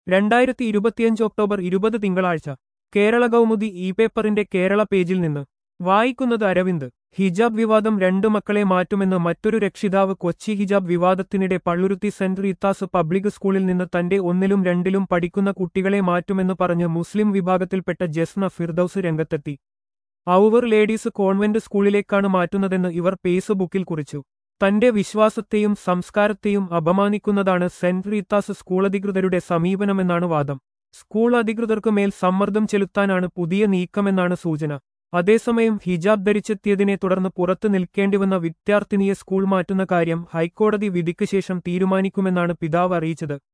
രണ്ടായിരത്തി ഇരുപത്തിയഞ്ച് ഒക്ടോബർ ഇരുപത് തിങ്കളാഴ്ച കേരള കൗമുദി ഇ പേപ്പറിന്റെ കേരള പേജിൽ നിന്ന് വായിക്കുന്നത് അരവിന്ദ് ഹിജാബ് വിവാദം രണ്ടു മക്കളെ മാറ്റുമെന്ന് മറ്റൊരു രക്ഷിതാവ് കൊച്ചി ഹിജാബ് വിവാദത്തിനിടെ പള്ളുരുത്തി സെന്റ് റീത്താസ് പബ്ലിക് സ്കൂളിൽ നിന്ന് തന്റെ ഒന്നിലും രണ്ടിലും പഠിക്കുന്ന കുട്ടികളെ മാറ്റുമെന്ന് പറഞ്ഞ് മുസ്ലിം വിഭാഗത്തിൽപ്പെട്ട ജസ്ന ഫിർദൌസ് രംഗത്തെത്തി ഔവർ ലേഡീസ് കോൺവെന്റ് സ്കൂളിലേക്കാണ് മാറ്റുന്നതെന്ന് ഇവർ ഫേസ്ബുക്കിൽ കുറിച്ചു തന്റെ വിശ്വാസത്തെയും സംസ്കാരത്തെയും അപമാനിക്കുന്നതാണ് സെന്റ് റീത്താസ് സ്കൂൾ അധികൃതരുടെ സമീപനമെന്നാണ് വാദം സ്കൂൾ അധികൃതർക്ക് മേൽ സമ്മർദ്ദം ചെലുത്താനാണ് പുതിയ നീക്കമെന്നാണ് സൂചന അതേസമയം ഹിജാബ് ധരിച്ചെത്തിയതിനെ തുടർന്ന് പുറത്തു നിൽക്കേണ്ടിവന്ന വിദ്യാർത്ഥിനിയെ സ്കൂൾ മാറ്റുന്ന കാര്യം ഹൈക്കോടതി വിധിക്ക് ശേഷം തീരുമാനിക്കുമെന്നാണ് പിതാവ് അറിയിച്ചത്